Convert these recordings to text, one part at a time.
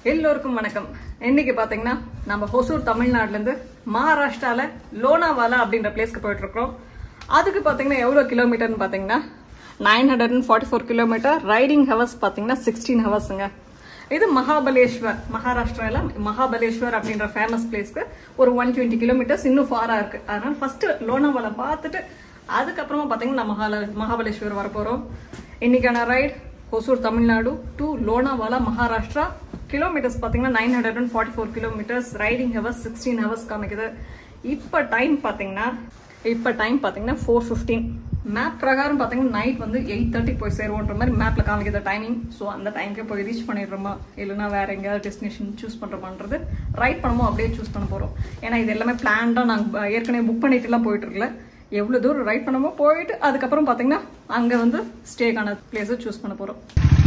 எல்லோருக்கும் வணக்கம் இன்னைக்கு பாத்தீங்கன்னா நம்ம ஹொசூர் தமிழ்நாட்டுல இருந்து மகாராஷ்டிரால லோனாவாலா அப்படின்ற பிளேஸ்க்கு போயிட்டு இருக்கோம் அதுக்கு பாத்தீங்கன்னா எவ்வளவு கிலோமீட்டர்னு பாத்தீங்கன்னா nine hundred and forty four kilometre riding hours பாத்தீங்கன்னா சிக்ஸ்டீன் ஹவர்ஸுங்க இது மகாபலேஸ்வர் மகாராஷ்டிரால மகாபலேஸ்வர் அப்படின்ற ஃபேமஸ் பிளேஸ்க்கு ஒரு ஒன் டுவெண்ட்டி கிலோமீட்டர்ஸ் இன்னும் ஃபாரா இருக்கு அதனால ஃபர்ஸ்ட் லோனாவாலா பார்த்துட்டு அதுக்கப்புறமா பாத்தீங்கன்னா நம்ம மகால மகாபலேஸ்வர் வர போறோம் இன்னைக்கான ride Hosur Tamil Nadu to Lonavala Maharashtra kilometres பார்த்தீங்கன்னா nine hundred and forty four kilometres riding hours sixteen hours காமிக்குது இப்போ டைம் பார்த்தீங்கன்னா இப்போ டைம் பார்த்தீங்கன்னா ஃபோர் ஃபிஃப்டீன் மேப் பிரகாரம் பார்த்தீங்கன்னா நைட் வந்து எயிட் தேர்ட்டி போய் சேருவோன்ற மாதிரி மேப்பில் காமிக்குது டைமிங் ஸோ அந்த டைமுக்கு போய் ரீச் பண்ணிடுறோமா இல்லைன்னா வேற எங்கேயாவது டெஸ்டினேஷன் சூஸ் பண்ணுறோமான்றது ரைட் பண்ணுமோ அப்படியே சூஸ் பண்ண போகிறோம் ஏன்னா இது எல்லாமே பிளான்டாக நாங்கள் ஏற்கனவே புக் பண்ணிட்டுலாம் போயிட்டு இருக்கல எவ்வளோ தூரம் ரைட் பண்ணமோ போயிட்டு அதுக்கப்புறம் பார்த்தீங்கன்னா அங்கே வந்து ஸ்டேக்கான பிளேஸை சூஸ் பண்ண போகிறோம்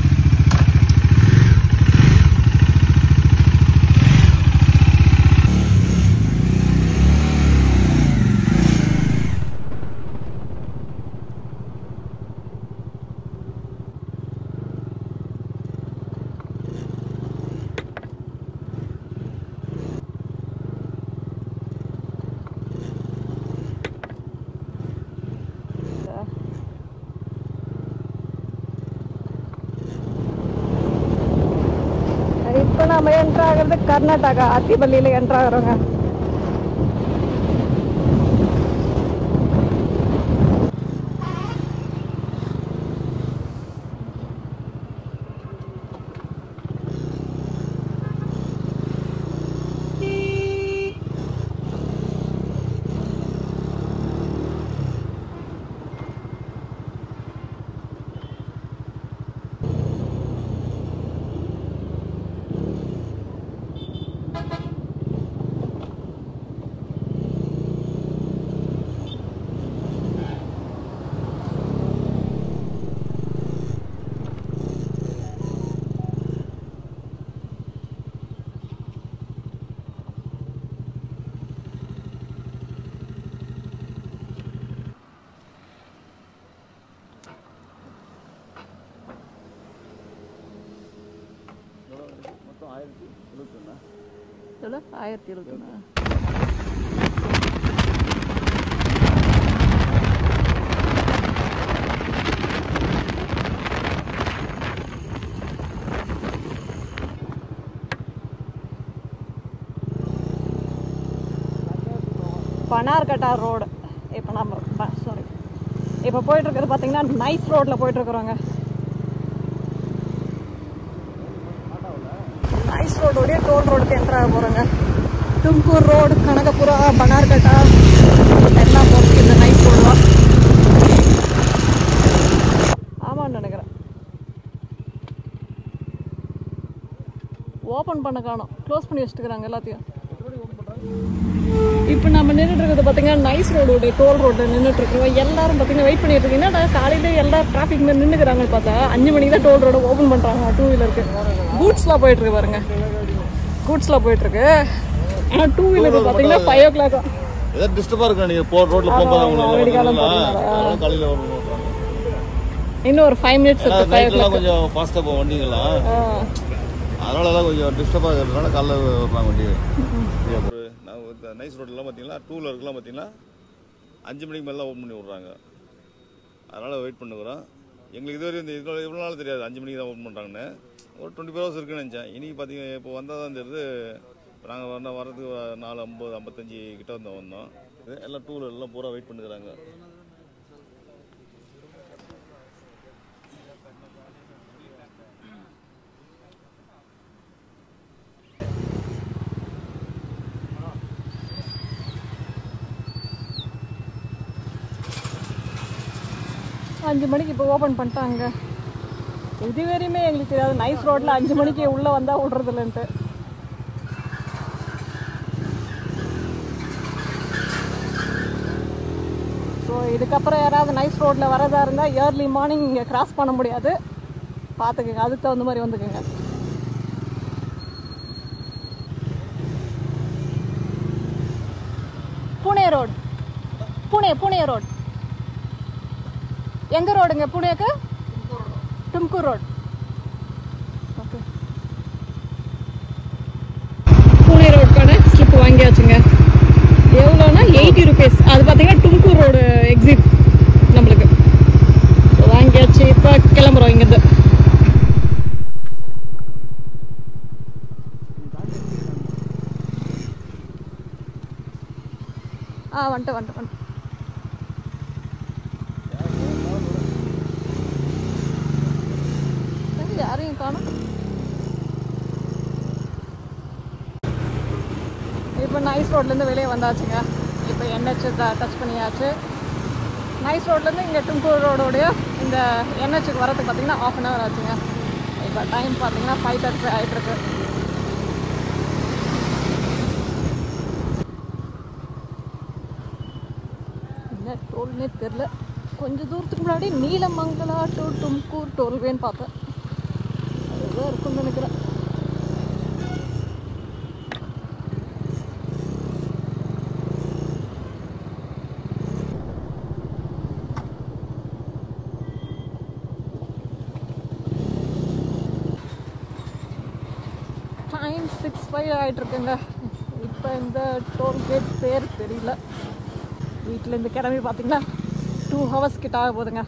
இப்போ நம்ம என்ட்ரு ஆகிறது கர்நாடகா அத்திபள்ளியில் என்ட்ரு ஆகிறோங்க மொத்தம் ஆயிரத்தி எழுபத்தொன்னா எவ்வளோ ஆயிரத்தி இருபத்தொன்னா பனார்கட்டா ரோடு இப்போ நம்ம சாரி இப்போ போயிட்டு இருக்கிறது பார்த்தீங்கன்னா நைஸ் ரோட்டில் போயிட்டு இருக்கிறோங்க நைஸ் ரோடோடய டோல் ரோடுக்கு என்ட்ரு ஆக போகிறோங்க தும்கூர் ரோடு கனகபுரா பனார்கட்டா எல்லாம் போகிறது இந்த நைஸ் ரோடு தான் ஆமான்னு நினைக்கிறேன் ஓப்பன் பண்ண காணோம் க்ளோஸ் பண்ணி வச்சுட்டுக்கிறாங்க எல்லாத்தையும் இப்போ நம்ம நின்றுட்டு இருக்கிறது பார்த்தீங்கன்னா நைஸ் ரோடோட டோல் ரோடு நின்றுட்டு இருக்கோம் எல்லாரும் பார்த்தீங்கன்னா வெயிட் பண்ணிட்டு இருக்கீங்க என்னடா காலையில எல்லா டிராஃபிக் மேலே நின்றுக்கிறாங்க பார்த்தா அஞ்சு மணிக்கு தான் டோல் ரோடு ஓப்பன் பண்ணுறாங்க டூ வீலருக்கு கூட்ஸ்லாம் போயிட்டு இருக்கு பாருங்க கூட்ஸ்லாம் போயிட்டு இருக்கு ஆனால் டூ வீலர் பார்த்தீங்கன்னா ஃபைவ் ஓ கிளாக் ஏதாவது டிஸ்டர்பா இருக்கா நீங்க போற ரோட்ல போகும்போது அவங்க வெடிகாலம் அதனால காலையில வரணும் இன்னும் ஒரு ஃபைவ் மினிட்ஸ் இருக்கு ஃபைவ் ஓ நைட்லாம் கொஞ்சம் ஃபாஸ்டா போகும் வண்டிங்கெல்லாம் அதனால தான் கொஞ்சம் டிஸ்டர்பா இருக்கிறதுனால காலைல வர்றாங்க வண்டி ஒரு நான் இந்த நைஸ் ரோட்லாம் பார்த்தீங்கன்னா டூ வீலருக்குலாம் பார்த்தீங்கன்னா அஞ்சு மணிக்கு மேலே ஓப்பன் பண்ணி விட்றாங்க அதனால் வெயிட் பண்ணுகிறோம் எங்களுக்கு இதுவரை இந்த இவ்வளோ இவ்வளோ நாள் தெரியாது அஞ்சு மணிக்கு தான் ஓப்பன் பண்ணுறாங்கன்னு ஒரு டுவெண்ட்டி ஃபோர் ஹவர்ஸ் இருக்குன்னு நினச்சேன் இன்றைக்கி பார்த்தீங்க இப்போ வந்தால் தான் தெரியுது இப்போ நாங்கள் வர வரதுக்கு ஒரு நாலு ஐம்பது ஐம்பத்தஞ்சு கிட்ட வந்து வந்தோம் இது எல்லாம் டூ வீலர்லாம் பூரா வெயிட் பண்ணுறாங்க அஞ்சு மணிக்கு இப்போ ஓப்பன் பண்ணிட்டாங்க இது வரையுமே எங்களுக்கு தெரியாது நைஸ் ரோட்டில் அஞ்சு மணிக்கு உள்ளே வந்தால் விட்றது இல்லைன்ட்டு ஸோ இதுக்கப்புறம் யாராவது நைஸ் ரோட்டில் வரதா இருந்தால் ஏர்லி மார்னிங் இங்கே கிராஸ் பண்ண முடியாது பார்த்துக்குங்க அதுக்கு தகுந்த மாதிரி வந்துக்குங்க புனே ரோடு புனே புனே ரோடு எங்க ரோடுங்க புனேக்கு தும்கூர் ரோடு ஓகே வாங்கியாச்சுங்க எவ்வளோனா எயிட்டி ருபீஸ் அது பார்த்தீங்கன்னா டும்கூர் ரோடு எக்ஸிட் நம்மளுக்கு So, வாங்கியாச்சு இப்போ கிளம்புறோம் இங்கேருந்து ஆ வந்துட்டு வந்துட்டு வந்துட்டு எங்க யாரையும் காணும் இப்போ நைஸ் ரோட்லேருந்து வெளியே வந்தாச்சுங்க இப்போ என்ஹெச் டச் பண்ணியாச்சு நைஸ் ரோட்லேருந்து இங்கே டும்கூர் ரோடோடைய இந்த என்ஹெச்சுக்கு வரதுக்கு பார்த்தீங்கன்னா ஆஃப் அன் ஹவர் ஆச்சுங்க இப்போ டைம் பார்த்தீங்கன்னா ஃபைவ் தேர்ட்டி ஆகிட்டு இருக்கு என்ன டோல்னே தெரில கொஞ்ச தூரத்துக்கு முன்னாடி நீலமங்கலா டு தும்கூர் டோல்வேன்னு பார்த்தேன் அதுதான் இருக்கும்னு நினைக்கிறேன் டைம் சிக்ஸ் ஃபைவ் ஆகிட்டுருக்குங்க இப்போ இந்த டோல்கேட் பேர் தெரியல வீட்டிலேருந்து கிளம்பி பார்த்தீங்கன்னா டூ ஹவர்ஸ் கிட்ட ஆக போகுதுங்க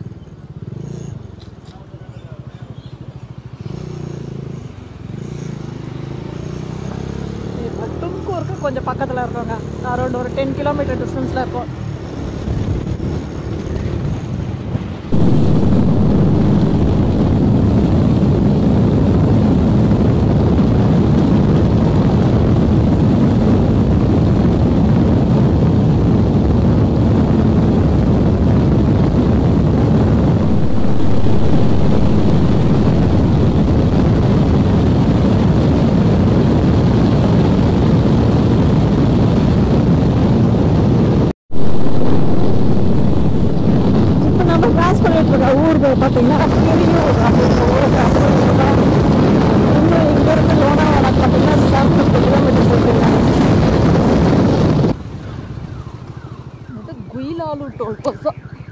இப்போ தும்கூருக்கு கொஞ்சம் பக்கத்தில் இருக்கோங்க அரௌண்ட் ஒரு டென் கிலோமீட்டர் டிஸ்டன்ஸில் இருக்கோம் இப்போ நம்ம கிராஸ் பண்ணிட்டு இருக்க ஊர் பேர் பார்த்தீங்கன்னா பெரியூர் அப்படின்ற ஊரை கிராஸ் பண்ணிட்டு இருக்கோம் இன்னும் இங்கேருந்து லோனாவாடா பார்த்தீங்கன்னா செவன் ஃபிஃப்டி கிலோமீட்டர்ஸ் இருக்குங்க இது குயிலாலு டோல் பஸ்ஸா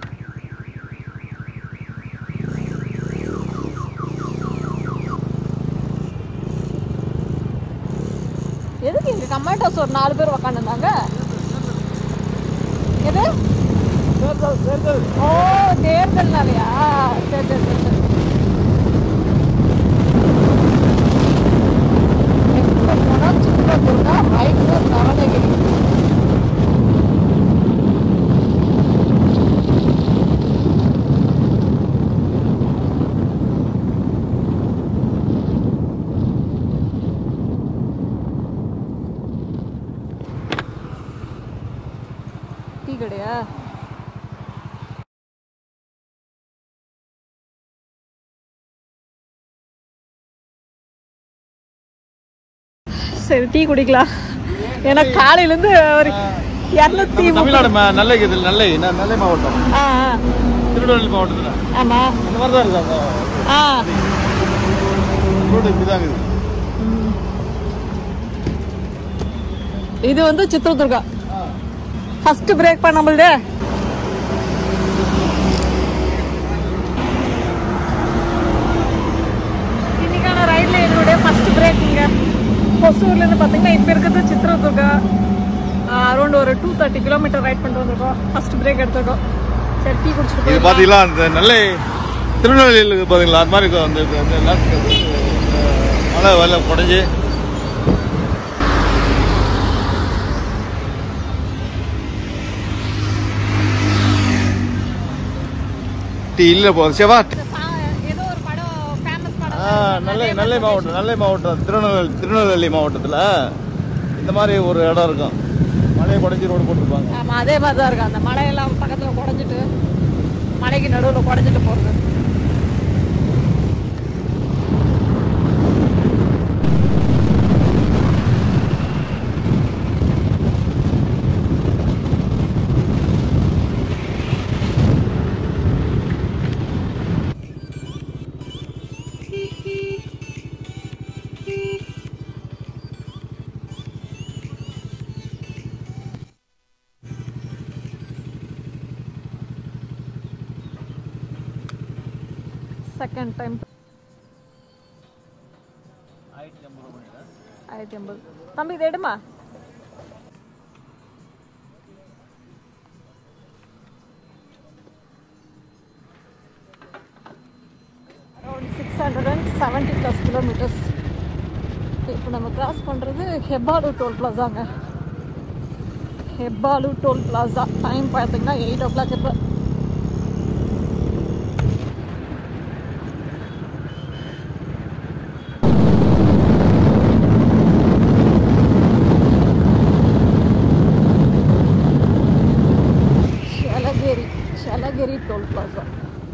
எதுக்கு இங்க கமாண்டோஸ் ஒரு நாலு பேர் உக்காந்துருந்தாங்க எது ஓ தேர்தல்னாலயா சரி சரி சரி சரி எங்க போனா சின்னதுன்னா ரைட்ல சரணகிரி டீ கடையா சரி டீ குடிக்கலாம் ஏன்னா காலையிலேருந்து ஒரு இரநூத்தி தமிழ்நாடு ம- நெல்லை இது நெல்லை ந- நெல்லை மாவட்டம் ஆ ஆ, திருநெல்வேலி மாவட்டத்தில் ஆமாம் இந்த மாதிரி தான் இருக்கு ஆ அந்த ரோடு இப்படிதாங்க இது இது வந்து சித்ரதுர்கா ஃபர்ஸ்ட் பிரேக் பண்ண நம்மளுது இன்னைக்கான ரைட்ல என்னுடைய ஃபர்ஸ்ட் பிரேக்குங்க ஹொசூர்லேருந்து பார்த்தீங்கன்னா இப்போ இருக்கிறது சித்ரதுர்கா அரௌண்ட் ஒரு டூ தேர்ட்டி கிலோமீட்டர் ரைட் பண்ணிட்டு வந்திருக்கோம் ஃபர்ஸ்ட் பிரேக் எடுத்திருக்கோம் சரி டீ குடிச்சிட்டு இது போயிடலாம். பாத்தீங்களா அந்த நெல்லை திருநெல்வேலியில் இருக்கு பாத்தீங்களா அது மாதிரி இருக்கும் அந்த அந்த- அந்த last, அஹ், மழை வெள்ள குறைஞ்சி டீ இல்ல போ சிவா இந்த சா- ஏதோ ஒரு படம் ஃபேமஸ் படம் ஆ, நெல்லை நெல்லை மாவட்டம் நெல்லை மாவட்டம் திருநெல்வேலி திருநெல்வேலி மாவட்டத்தில் இந்த மாதிரி ஒரு இடம் இருக்கும் மழையை குறைஞ்சி ரோடு போட்டிருப்பாங்க ஆமா அதே மாதிரி தான் இருக்கு அந்த மலையெல்லாம் பக்கத்துல குடஞ்சிட்டு மலைக்கு நடுவில் குடஞ்சிட்டு போறது செகண்ட் டைம் ஆயிரத்தி ஐம்பது தம்பி இது எடுமா இப்போ நம்ம கிராஸ் பண்ணுறது ஹெப்பாலு டோல் பிளாசாங்க ஹெப்பாலு டோல் பிளாசா டைம் பார்த்தீங்கன்னா எயிட் ஓ கிளாக் இப்போ Shalageri Shalageri toll plaza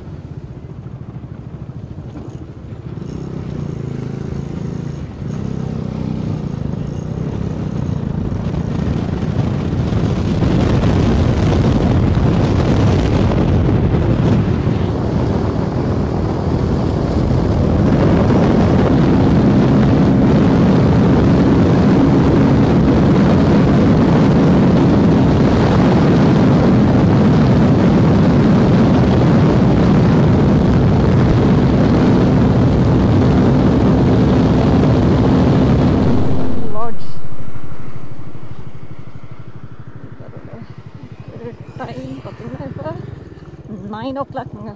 lodge time பார்த்தீங்கன்னா இப்போ நைன் ஓ கிளாக்ங்க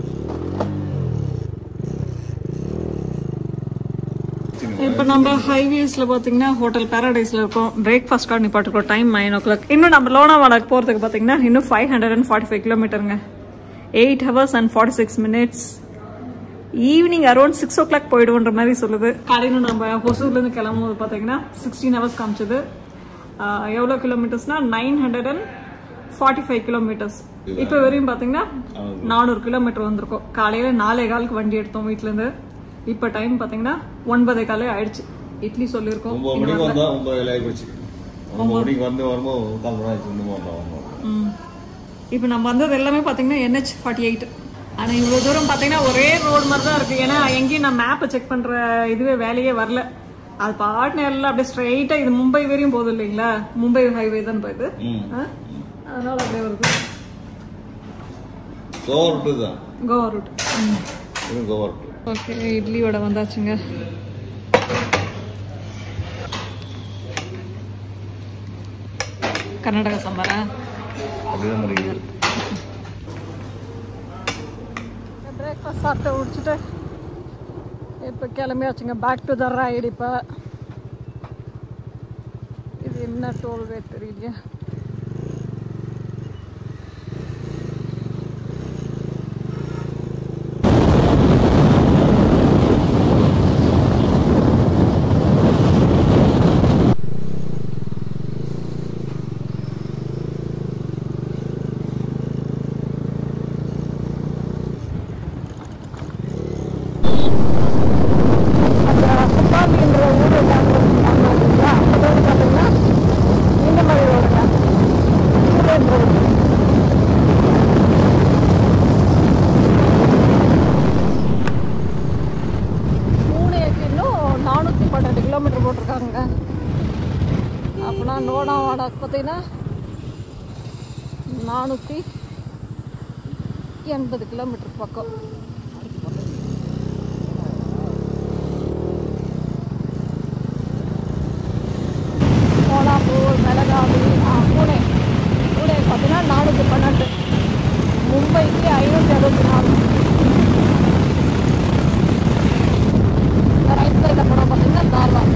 இப்போ நம்ம ஹைவேஸில் பார்த்தீங்கன்னா ஹோட்டல் பேரடைஸில் இருக்கோம் பிரேக்ஃபாஸ்ட் கார்டு நிப்பாட்டுக்கோ டைம் நைன் ஓ கிளாக் இன்னும் நம்ம லோனாவாலாக்கு போகிறதுக்கு பார்த்தீங்கன்னா இன்னும் five hundred and forty five கிலோமீட்டருங்க eight hours and forty six minutes evening around six o'clock போயிடுவோன்ற மாதிரி சொல்லுது காலையில் நம்ம ஹொசூர்லேருந்து கிளம்பும்போது பார்த்தீங்கன்னா சிக்ஸ்டீன் ஹவர்ஸ் காமிச்சது ஆஹ் எவ்வளோ கிலோமீட்டர்ஸ்னா nine hundred and forty five kilometres இப்போ வரையும் பார்த்தீங்கன்னா நானூறு கிலோமீட்டர் வந்திருக்கோம் காலையில் நாலே காலுக்கு வண்டி எடுத்தோம் வீட்டிலேருந்து இப்போ டைம் பார்த்தீங்கன்னா ஒன்பதே காலே ஆயிடுச்சு இட்லி சொல்லியிருக்கோம் ஒன்பது மணிக்கு வந்தா ஒன்பது வேலை ஆகி போச்சு ஒன்பது மணிக்கு வந்து வரும்போது கால் மணி ஆச்சு வந்து வந்தோம் இப்போ நம்ம வந்தது எல்லாமே பார்த்தீங்கன்னா என்ஹெச் ஃபார்ட்டி எயிட் ஆனால் இவ்வளோ தூரம் பார்த்தீங்கன்னா ஒரே ரோடு மாதிரி தான் இருக்குது ஏன்னா எங்கேயும் நான் மேப்பை செக் பண்ணுற இதுவே வேலையே வரல அது பாட்டுன்னு எல்லாம் அப்படியே ஸ்ட்ரைட்டாக இது மும்பை வரையும் போகுது இல்லைங்களா மும்பை ஹைவே தான் போகுது ம் ஆ? அதனால அப்படியே வருது கோவா ரூட்டு தான் கோவா ரூட் இது கோவா ரூட்டு ஓகே இட்லி வடை வந்தாச்சுங்க கர்நாடகா சாம்பாரா அப்படிதான் முடியுது பிரேக்ஃபாஸ்ட் சாப்பிட்டு முடிச்சுட்டு இப்போ கிளம்பியாச்சுங்க பேக் டு த ரைடு இப்போ இது என்ன டோல்வே தெரியலையே அந்த சுப்பாமின்ற ஊர் இல்லைங்களா அப்போ வந்து பார்த்தீங்கன்னா இந்த மாதிரி ரோடுங்க சூரியன் ரோடு பூனேக்கு இன்னும் நானூற்றி பன்னெண்டு கிலோமீட்டர் போட்டிருக்காங்க அப்போனா நோனாவாடா பார்த்தீங்கன்னா நானூற்றி எண்பது கிலோமீட்டர் பக்கம் கோலாப்பூர் மெலகாவி ஆ, பூனே பூனே பார்த்தீங்கன்னா நானூற்றி பன்னெண்டு மும்பைக்கு ஐநூற்றி அறுபத்தி நாலு ரைட் சைடில் போனால் பார்த்தீங்கன்னா தார்வா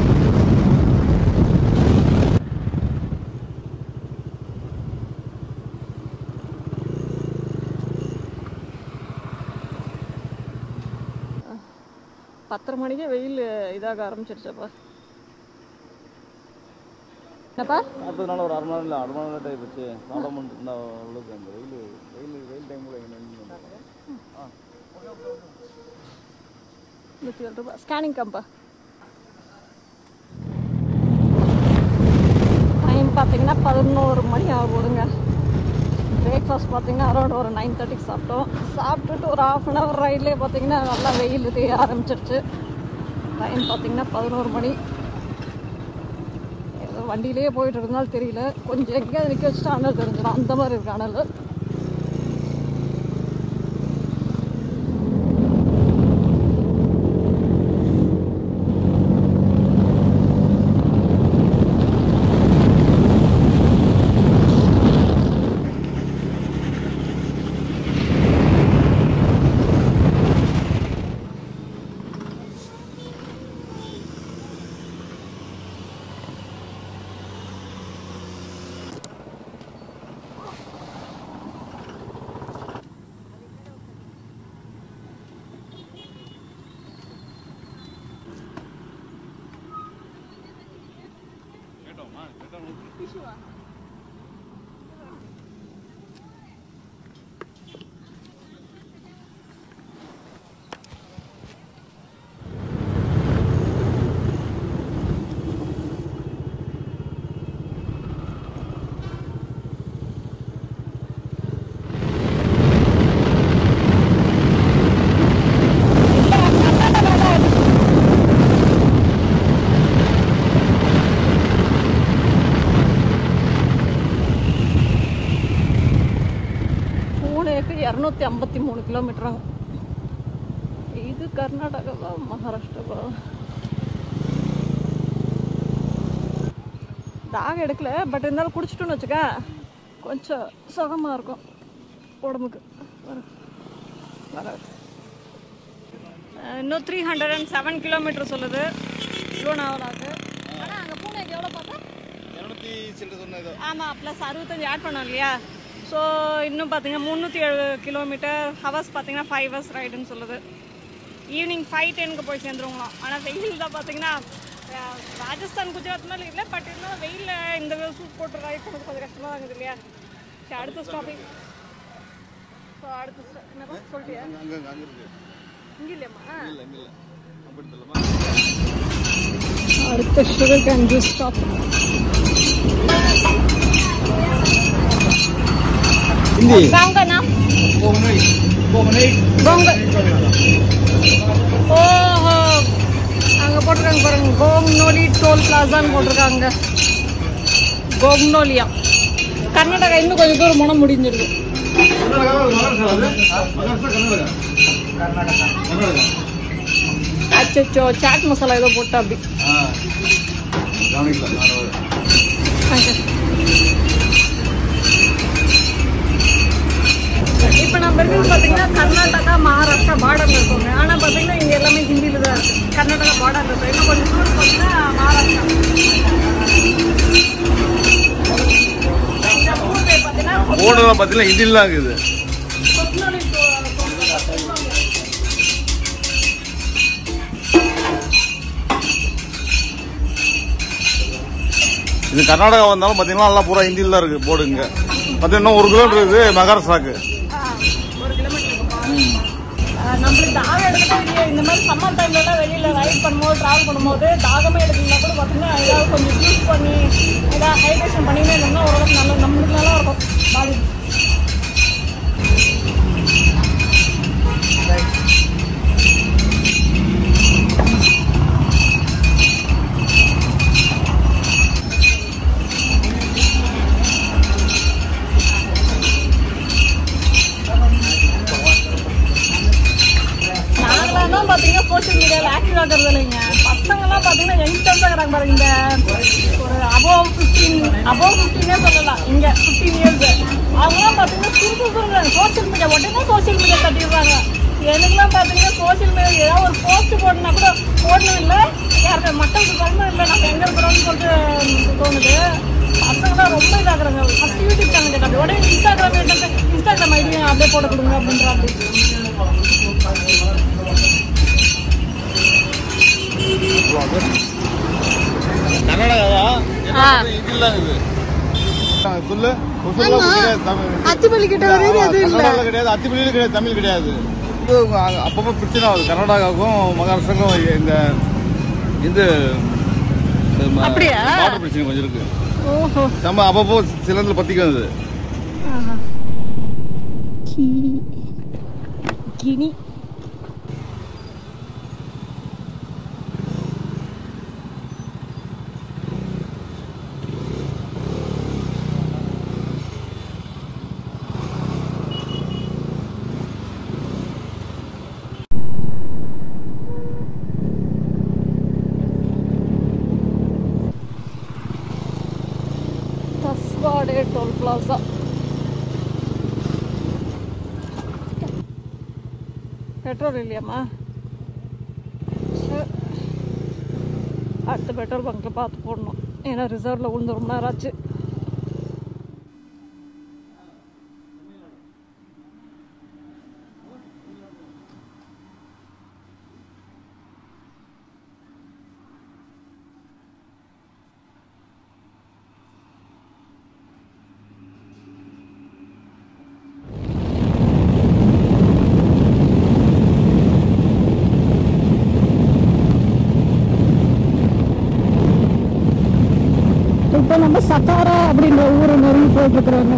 பத்தரை மணிக்கே வெயில் இதாக ஆரம்பிச்சிருச்சப்பா என்னப்பா அடுத்த நாள் ஒரு அரை மணி நேரம் இல்லை அரை மணி நேரம் டைம் போச்சு சாப்பிட முடியும் அளவுக்கு அந்த வெயில் வெயில் வெயில் டைமில் எங்கே நூற்றி ஏழு ரூபாய் ஸ்கேனிங் கம்பா டைம் பார்த்தீங்கன்னா பதினோரு மணி ஆக போதுங்க பிரேக்ஃபாஸ்ட் பார்த்தீங்கன்னா அரௌண்ட் ஒரு நைன் தேர்ட்டிக்கு சாப்பிட்டோம் சாப்பிட்டுட்டு ஒரு ஆஃப் அன் ஹவர் ரைட்லேயே பார்த்தீங்கன்னா நல்லா வெயில் தெரிய ஆரம்பிச்சிருச்சு டைம் பார்த்தீங்கன்னா பதினோரு மணி ஏதோ வண்டியிலேயே போயிட்டு இருந்தாலும் தெரியல கொஞ்சம் எங்கேயாவது நிற்க வச்சுட்டு அனல் தெரிஞ்சிடும் அந்த மாதிரி இருக்கு அனல் பூனேக்கு இரநூத்தி ஐம்பத்தி மூணு கிலோமீட்டராங்க இது கர்நாடகாவா மகாராஷ்டிராவா தாகம் எடுக்கல பட் இருந்தாலும் குடிச்சிட்டோன்னு வச்சுக்க கொஞ்சம் சுகமாக இருக்கும் உடம்புக்கு வர- வர அஹ் இன்னும் three hundred and seven kilometre சொல்லுது லோனாவலாக்கு ஆனால் அங்கே பூனேக்கு எவ்வளோ பார்த்தா இரநூத்தி சில்லற சொன்னது ஆமாம் ப்ளஸ் அறுபத்தஞ்சு ஆட் பண்ணோம் இல்லையா ஸோ இன்னும் பார்த்தீங்கன்னா முந்நூற்றி ஏழு கிலோமீட்டர் ஹவர்ஸ் பார்த்தீங்கன்னா ஃபைவ் ஹவர்ஸ் ரைடுன்னு சொல்லுது ஈவினிங் ஃபைவ் டென்க்கு போய் சேர்ந்துருவங்களாம் ஆனால் வெயில் தான் பார்த்தீங்கன்னா அஹ், ராஜஸ்தான் குஜராத் மாதிரி இல்லை பட் இருந்தாலும் வெயிலில் இந்த சூட் போட்டு ரைட் பண்ணது கொஞ்சம் கஷ்டமாக இருக்குது இல்லையா சரி அடுத்த ஸ்டாப்பிங் ஸோ அடுத்த stop- என்னப்பா சொல்லிட்டியா அங்கே அங்கே அங்கே இருக்கு இங்கே இல்லையம்மா இல்லை இங்கே இல்லை அப்படி தெரியலமா அடுத்த sugar cane juice stop Hindi வாங்கண்ணா போகணும் போகணும் பொங்கல் ஓஹோ அங்க போட்டிருக்காங்க பாருங்க கோம்னோலி டோல் பிளாசான்னு போட்டிருக்காங்க கோம்னோலியா கர்நாடகா இன்னும் கொஞ்சம் தூரம் போனால் முடிஞ்சிருக்கு அச்சோ சாட் மசாலா ஏதோ போட்டா அப்படி இப்போ நம்ம இருக்கிறது பார்த்தீங்கன்னா கர்நாடகா மகாராஷ்டிரா பார்டர்ல இருக்கோங்க ஆனால் பார்த்தீங்கன்னா இங்கே எல்லாமே ஹிந்தியில தான் இருக்கு கர்நாடகா பார்டர்ல இருக்கும் இன்னும் கொஞ்சம் தூரம் பார்த்தீங்கன்னா மகாராஷ்டிரா இந்த ஊர் பேர் பார்த்தீங்கன்னா போர்டுலாம் பார்த்தீங்கன்னா ஹிந்திலாம் இருக்குது கொத்னோலி டோ- இது கர்நாடகா வந்தாலும் பார்த்தீங்கன்னா எல்லாம் பூரா ஹிந்தியில் தான் இருக்குது போர்டு இங்கே பார்த்தீங்கன்னா ஒரு கிலோமீட்டர் இருக்குது மகாராஷ்டிராக்கு ஆ, ஒரு கிலோமீட்டர் இருக்கும் ஆ, நம்மளுக்கு தாகம் எடுக்கவே இல்லையே இந்த மாதிரி சம்மர் டைம்லலாம் வெளியில் ரைட் பண்ணும்போது ட்ராவல் பண்ணும்போது தாகமே எடுக்கலனா கூட பார்த்தீங்கன்னா ஏதாவது கொஞ்சம் ஜூஸ் பண்ணி ஏதாவது ஹைட்ரேஷன் பண்ணினே இருந்தோம்னா ஓரளவுக்கு நல்லா நம்மளுக்கு நல்லா இருக்கும் பாடி நாங்களாம் தான் பார்த்தீங்கன்னா சோஷியல் மீடியாவில் ஆக்டிவ் ஆகிறது இல்லைங்க பசங்கள்லாம் பார்த்தீங்கன்னா யங்ஸ்டர்ஸாக இருக்கிறாங்க பாருங்க இந்த ஒரு அபோவ் ஃபிஃப்டீன் அபோவ் ஃபிஃப்டீனே சொல்லலாம் இங்கே ஃபிஃப்டீன் இயர்ஸ் அவங்களாம் பார்த்தீங்கன்னா சுருக்கு சுருங்க சோஷியல் மீடியா உடனே சோஷியல் மீடியா தட்டிடுறாங்க எனக்குலாம் பார்த்தீங்கன்னா சோஷியல் மீடியா ஏதாவது ஒரு போஸ்ட் போடணும்னா கூட போடணும் இல்லை யாருக்கு மக்களுக்கு சொல்லணும் இல்லை நம்ம எங்கே இருக்கிறோம்னு சொல்லிட்டு தோணுது பசங்களாம் ரொம்ப இதாகிறாங்க ஃபஸ்ட் யூடியூப் சேனல் கேட்டாங்க உடனே இன்ஸ்டாகிராம் கேட்டாங்க இன்ஸ்டாகிராம் ஐடியும் அப்படியே போட கொடுங்க அப்படின்றாங்க கர்நாடகாவா ஆ. ஹிந்தியில் தான் இருக்குது சொல்லு ஒசூர்லாம் கிடையாது தமிழ் அத்திப்பள்ளி கிட்ட வரையும் அது இல்ல கர்நாடகாவில் கிடையாது அத்திப்பள்ளியிலும் கிடையாது தமிழ் கிடையாது இது அங்க- அப்பப்போ பிரச்சனை ஆகுது கர்நாடகாவுக்கும் மகாராஷ்டிராவுக்கும் இந்த இது அப்படியா? வாட்டர் பிரச்சனை கொஞ்சம் இருக்கு ஓஹோ நம்ம அப்பப்போ சிலந்தில் பத்திக்கும் அது கினி தஸ்வாடே டோல் பிளாசா பெட்ரோல் இல்லையாம்மா சரி. அடுத்த பெட்ரோல் பங்க்கில் பார்த்து போடணும் ஏன்னா ரிசர்வில் விழுந்து ரொம்ப நேரம் ஆச்சு இப்போ நம்ம சத்தாரா அப்படின்ற ஊரை நெருங்கி போயிட்டு இருக்கிறோங்க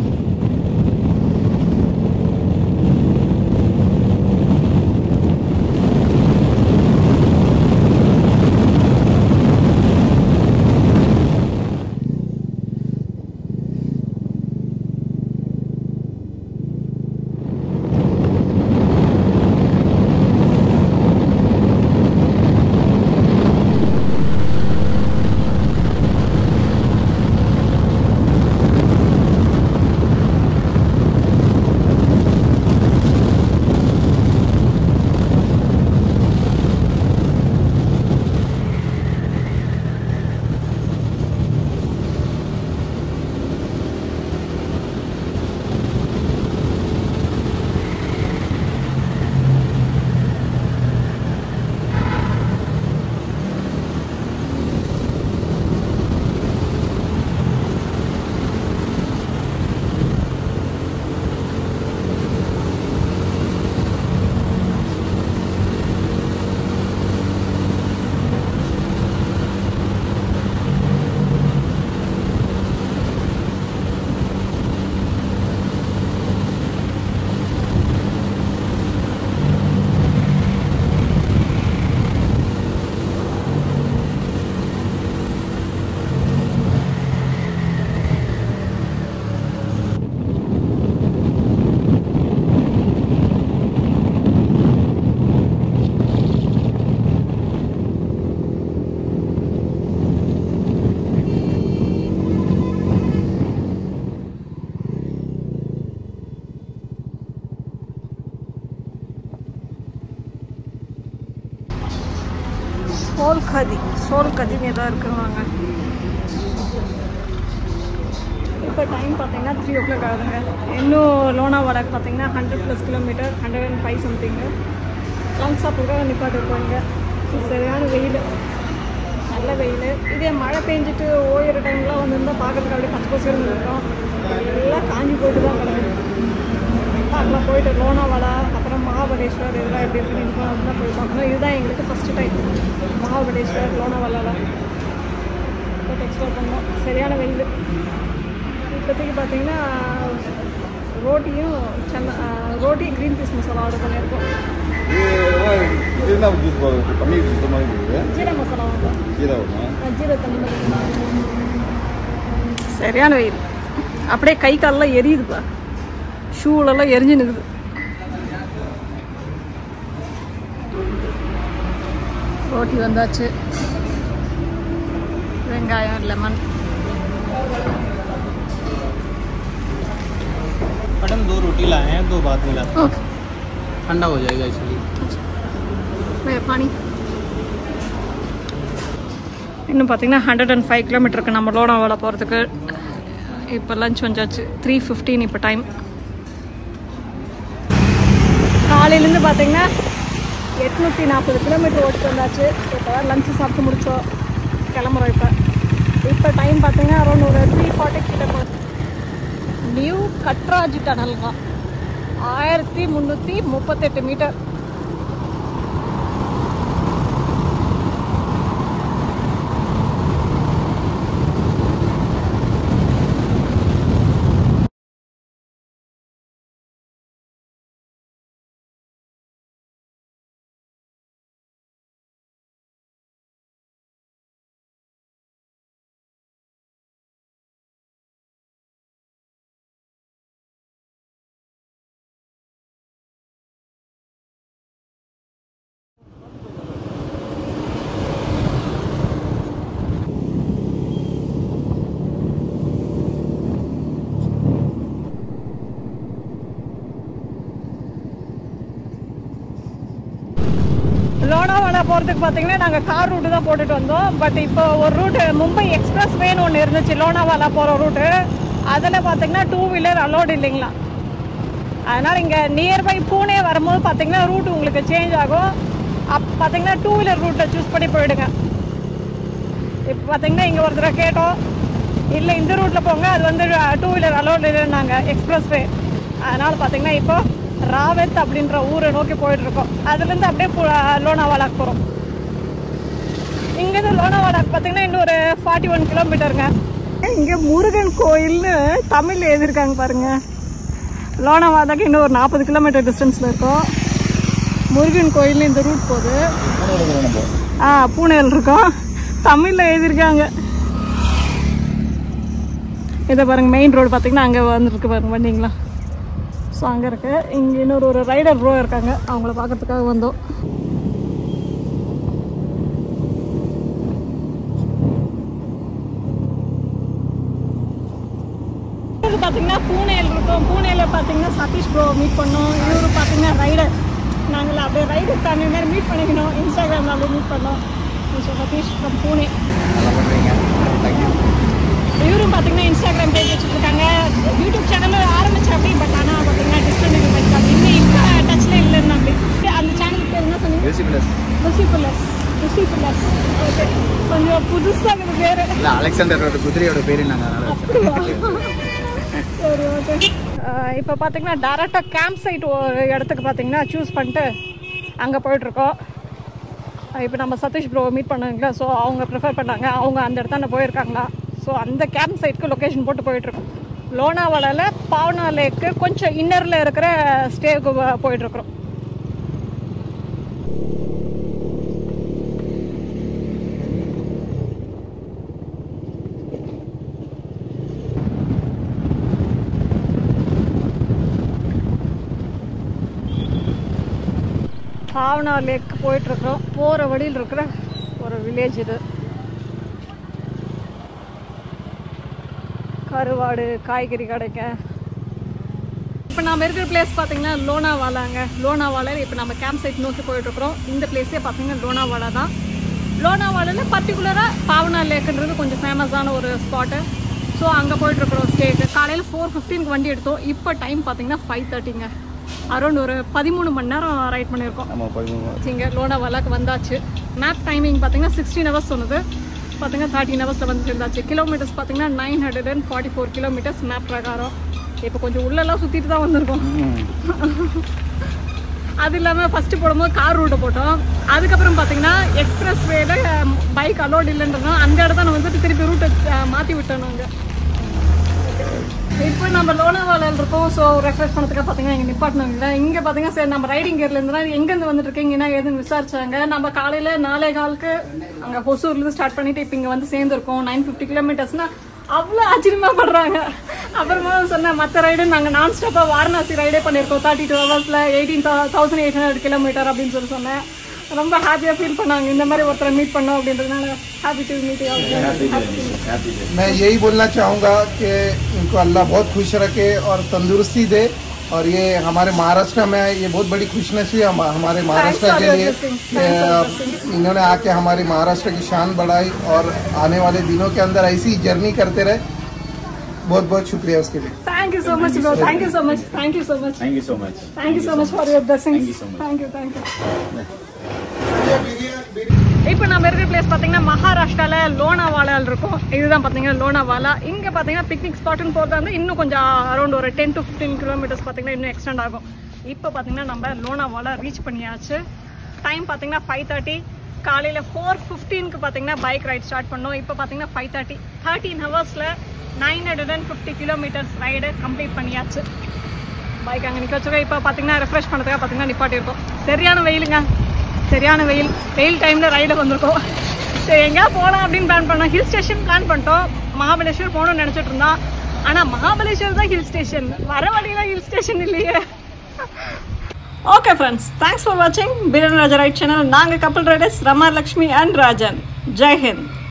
சோல் கதி சோல் கதின்னு ஏதோ இருக்குவாங்க இப்போ டைம் பார்த்தீங்கன்னா த்ரீ ஓ கிளாக் ஆகுதுங்க இன்னும் லோனாவாலாக்கு பார்த்தீங்கன்னா hundred plus kilometre hundred and five something long ஸ்டாப்புக்காக நிப்பாட்டு இருப்பாங்க சரியான வெயில் நல்ல வெயில் இதே மழை பெஞ்சிட்டு ஓயிற டைம்லாம் வந்திருந்தால் பார்க்கறதுக்கு அப்படியே பச்சை பசங்க இருக்கும் எல்லாம் காஞ்சி போயிட்டு தான் கிடக்குது பார்க்கலாம் போயிட்டு லோனாவாலா அப்புறம் மகாபலேஸ்வர் இதெல்லாம் எப்படி இருக்குன்னு இப்போ தான் போய் பார்க்கணும் இதுதான் எங்களுக்கு ஃபஸ்ட்டு டைம் மகாபலேஸ்வர் லோனாவாலாவில் போட்டு எக்ஸ்ப்ளோர் பண்ணோம் சரியான வெயில் இப்போதைக்கு பார்த்தீங்கன்னா ரோட்டியும் சென்னை ரோட்டி க்ரீன் பீஸ் மசாலா ஆர்டர் பண்ணியிருக்கோம் இது என்ன ஜூஸ் பன்னீர் ஜூஸ் மாதிரி இருக்குது ஜீரா மசாலா வாங்க கீரை வேணும் ஜீரா தண்ணி மாதிரி சரியான வெயில் அப்படியே கை காலெல்லாம் எரியுதுப்பா ஷூலெல்லாம் எரிஞ்சு நிற்குது ரோட்டி வந்தாச்சு வெங்காயம் லெமன் मैडम दो रोटी लाए हैं दो बात मिला ஓகே ठंडा हो जाएगा इसलिए பாணி இன்னும் பார்த்தீங்கன்னா ஹண்ட்ரட் அண்ட் ஃபைவ் கிலோமீட்டருக்கு நம்ம லோனாவாலா போகிறதுக்கு இப்போ லஞ்ச் வந்தாச்சு த்ரீ ஃபிஃப்டீன் இப்போ டைம் காலையிலேருந்து பார்த்தீங்கன்னா எட்நூற்றி நாற்பது கிலோமீட்டர் ஓட்டிட்டு வந்தாச்சு இப்போ தான் லஞ்சு சாப்பிட்டு முடித்தோம் கிளம்புறோம் இப்போ இப்போ டைம் பார்த்தீங்கன்னா அரௌண்ட் ஒரு three forty kilometre new Katraj tunnel தான் ஆயிரத்தி முந்நூற்றி முப்பத்தெட்டு மீட்டர் லோனாவாலா போகிறதுக்கு பார்த்தீங்கன்னா நாங்கள் கார் ரூட்டு தான் போட்டுட்டு வந்தோம் பட் இப்போ ஒரு ரூட்டு மும்பை எக்ஸ்பிரஸ் வேன்னு ஒன்று இருந்துச்சு லோனாவாலா போகிற ரூட்டு அதில் பார்த்தீங்கன்னா டூ வீலர் அலோடு இல்லைங்களா அதனால் இங்கே நியர்பை பூனே வரும்போது பார்த்தீங்கன்னா ரூட் உங்களுக்கு சேஞ்ச் ஆகும் அப் பார்த்தீங்கன்னா டூ வீலர் ரூட்டை சூஸ் பண்ணி போயிடுங்க இப்போ பார்த்தீங்கன்னா இங்கே ஒரு தடவை கேட்டோம் இல்லை இந்த ரூட்டில் போங்க அது வந்து டூ வீலர் அலோடு இல்லைன்னாங்க எக்ஸ்பிரஸ் வே அதனால் பார்த்தீங்கன்னா இப்போ ராவெத் அப்படின்ற ஊரை நோக்கி போயிட்டு இருக்கோம் அதுலேருந்து அப்படியே பு- லோனாவாலாக்கு போகிறோம் இங்கேருந்து லோனாவாலாக்கு பார்த்தீங்கன்னா இன்னும் ஒரு ஃபார்ட்டி ஒன் கிலோமீட்டருங்க இங்க முருகன் கோயில்னு தமிழ்ல எழுதியிருக்காங்க பாருங்க லோனாவாதாக்கு இன்னும் ஒரு நாற்பது கிலோமீட்டர் டிஸ்டன்ஸ்ல இருக்கும் முருகன் கோயில்னு இந்த ரூட் போகுது ஆ பூனேல இருக்கோம் தமிழ்ல எழுதியிருக்காங்க இதை பாருங்க மெயின் ரோடு பார்த்தீங்கன்னா அங்கே வந்துருக்கு பாருங்க வண்டிங்களா ஸோ அங்கே இருக்கு இங்கே இன்னொரு ஒரு ரைடர் ப்ரோ இருக்காங்க அவங்கள பார்க்கறதுக்காக வந்தோம் இது பார்த்தீங்கன்னா பூனேல இருக்கோம் பூனேல பார்த்தீங்கன்னா சதீஷ் ப்ரோ மீட் பண்ணோம் இவரு பார்த்தீங்கன்னா ரைடர் நாங்கள் அப்படியே ரைடர் ஃபேமிலி மாதிரி மீட் பண்ணிக்கணும் இன்ஸ்டாகிராமில் அப்படியே மீட் பண்ணோம் மிஸ்டர் சதீஷ் ஃப்ரம் பூனே இவரும் பார்த்தீங்கன்னா இன்ஸ்டாகிராம் பேஜ் வச்சுருக்காங்க யூடியூப் சேனலும் ஆரம்பிச்சு அப்படி பட் ஆனால் பார்த்தீங்கன்னா டிஸ்கண்டினியூ பண்ணிட்டாங்க இன்னும் இப்போ டச்சில் இல்லைன்னு அப்படி அந்த சேனலுக்கு பேர் என்ன சொன்னீங்க லுசிஃபுல்லஸ் லுசிஃபுல்லஸ் ஓகே கொஞ்சம் புதுசாக இருக்குது பேர் இல்ல அலெக்சாண்டரோட குதிரையோட பேரு நாங்க அதனால வச்சோம். சரி ஓகே இப்போ பார்த்தீங்கன்னா டேரெக்டாக கேம்ப் சைட் ஒரு இடத்துக்கு பார்த்தீங்கன்னா சூஸ் பண்ணிட்டு அங்கே போயிட்டுருக்கோம் இப்போ நம்ம சதீஷ் ப்ரோ மீட் பண்ணாங்களா ஸோ அவங்க ப்ரிஃபர் பண்ணாங்க அவங்க அந்த இடத்தாண்ட போயிருக்காங்களா ஸோ அந்த கேம்ப் சைட்டுக்கு லொக்கேஷன் போட்டு போயிட்டுருக்கோம் லோனாவாலாவில் பாவனா லேக்கு கொஞ்சம் இன்னரில் இருக்கிற ஸ்டேவுக்கு போயிட்டுருக்குறோம் பாவனா லேக் போயிட்டுருக்குறோம் போகிற வழியில் இருக்கிற ஒரு வில்லேஜ் இது கருவாடு காய்கறி கடைக்க இப்போ நம்ம இருக்கிற பிளேஸ் பார்த்தீங்கன்னா லோனாவாலாங்க லோனாவாலா இப்போ நம்ம கேம்ப் சைட் நோக்கி போயிட்டுருக்குறோம் இந்த பிளேஸே பார்த்தீங்கன்னா லோனாவாலா தான் லோனாவாலாவில் பர்டிகுலராக பாவனா லேக்குன்றது கொஞ்சம் ஃபேமஸான ஒரு ஸ்பாட்டு ஸோ அங்கே போயிட்டுருக்குறோம் ஸ்டேக்கு காலையில் ஃபோர் ஃபிஃப்டீனுக்கு வண்டி எடுத்தோம் இப்போ டைம் பார்த்தீங்கன்னா ஃபைவ் தேர்ட்டிங்க அரௌண்ட் ஒரு பதிமூணு மணி நேரம் ரைட் பண்ணியிருக்கோம் ஆமாம் பதிமூணு இங்கே லோனாவாலாக்கு வந்தாச்சு மேப் டைமிங் பார்த்தீங்கன்னா சிக்ஸ்டீன் ஹவர்ஸ் சொன்னது பார்த்தீங்கன்னா தேர்ட்டின் ஹவர்ஸில் வந்து சேர்ந்தாச்சு கிலோமீட்டர்ஸ் பார்த்தீங்கன்னா nine hundred and forty four kilometres map பிரகாரம் இப்போ கொஞ்சம் உள்ளெல்லாம் சுற்றிட்டு தான் வந்திருக்கோம் அது இல்லாமல் ஃபஸ்ட்டு போடும்போது கார் ரூட்டை போட்டோம் அதுக்கப்புறம் பார்த்தீங்கன்னா எக்ஸ்பிரஸ் வேல பைக் அலோட் இல்லைன்றதுனால அந்த இடத்த நான் வந்துட்டு திருப்பி ரூட்டை மாற்றி விட்டோம் நாங்கள் இப்போ நம்ம லோனாவாலாவில் இருக்கோம் ஸோ ரெஃப்ரெஷ் பண்ணதுக்காக பார்த்தீங்கன்னா இங்கே நிப்பாட்டினாங்க இங்கே பார்த்தீங்கன்னா சரி நம்ம ரைடிங் கேர்ல இருந்தா எங்கேருந்து வந்துட்டு இருக்கீங்க என்ன ஏதுன்னு விசாரிச்சாங்க நம்ம காலையில் நாலே காலுக்கு அங்கே ஹொசூர்லேருந்து ஸ்டார்ட் பண்ணிட்டு இப்போ இங்கே வந்து சேர்ந்துருக்கோம் நைன் ஃபிஃப்டி கிலோமீட்டர்ஸ்னா அவ்வளோ ஆச்சரியமா படுறாங்க அப்புறமா சொன்னேன் மற்ற ரைடு நாங்கள் நான் ஸ்டாப்பாக வாரணாசி ரைடே பண்ணியிருக்கோம் தேர்ட்டி டூ ஹவர்ஸில் eighteen thousand eight hundred kilometre அப்படின்னு சொல்லி சொன்னேன் ரொம்ப ஹாப்பியாக ஃபீல் பண்ணாங்க இந்த மாதிரி ஒருத்தரை மீட் பண்ணோம் அப்படின்றதுனால ஹாப்பி டு மீட் मैं यही बोलना चाहूँगा कि इनको अल्लाह बहुत खुश रखे और तंदुरुस्ती दे और ये हमारे महाराष्ट्र में ये बहुत बड़ी खुशनसी है हम- हमारे महाराष्ट्र for के your लिए blessings. कि, Thanks for your a, blessings. इन्होंने आके हमारे महाराष्ट्र की शान बढ़ाई और आने वाले दिनों के अंदर ऐसी ही जर्नी करते रहे बहुत बहुत शुक्रिया उसके लिए thank you so much bro thank you so much thank you so much Thank you so much. Thank you so much for your blessings Thank you so much. Thank you thank you இப்போ நம்ம இருக்கிற பிளேஸ் பார்த்தீங்கன்னா மகாராஷ்டிராவில் லோனாவாலாவில் இருக்கும் இதுதான் பார்த்தீங்கன்னா லோனாவாலா இங்கே பார்த்தீங்கன்னா பிக்னிக் ஸ்பாட்டுன்னு போகிறதா இருந்தால் இன்னும் கொஞ்சம் அரௌண்ட் ஒரு டென் டு ஃபிஃப்டீன் கிலோமீட்டர்ஸ் பார்த்தீங்கன்னா இன்னும் எக்ஸ்டெண்ட் ஆகும் இப்போ பார்த்தீங்கன்னா நம்ம லோனாவாலா ரீச் பண்ணியாச்சு டைம் பார்த்தீங்கன்னா ஃபைவ் தேர்ட்டி காலையில் ஃபோர் ஃபிஃப்டீனுக்கு பார்த்தீங்கன்னா பைக் ரைட் ஸ்டார்ட் பண்ணோம் இப்போ பார்த்தீங்கன்னா ஃபைவ் தேர்ட்டி தேர்ட்டீன் ஹவர்ஸில் nine hundred and fifty kilometres ride complete பண்ணியாச்சு பைக் அங்கே நிற்க வச்சுக்கோ இப்போ பார்த்தீங்கன்னா ரெஃப்ரெஷ் பண்ணுறதுக்காக பார்த்தீங்கன்னா நிப்பாட்டியிருக்கோம் சரியான வெயிலுங்க சரியான வெயில் வெயில் டைமில் ரைடு வந்திருக்கோம் சரி எங்கேயா போகலாம் அப்படின்னு பிளான் பண்ணோம் ஹில் ஸ்டேஷன் பிளான் பண்ணிட்டோம் மகாபலேஸ்வர் போகணும்னு நினச்சிட்டு இருந்தோம் ஆனால் மகாபலேஸ்வர் தான் ஹில் ஸ்டேஷன் வர வழியில ஹில் ஸ்டேஷன் இல்லையே ஓகே ஃப்ரெண்ட்ஸ் தேங்க்ஸ் ஃபார் வாட்சிங் பிரன் ராஜா ரைட் சேனல் நாங்கள் கப்பல் ரைடர்ஸ் ரமா லக்ஷ்மி அண்ட் ராஜன் ஜெய் ஹிந்த்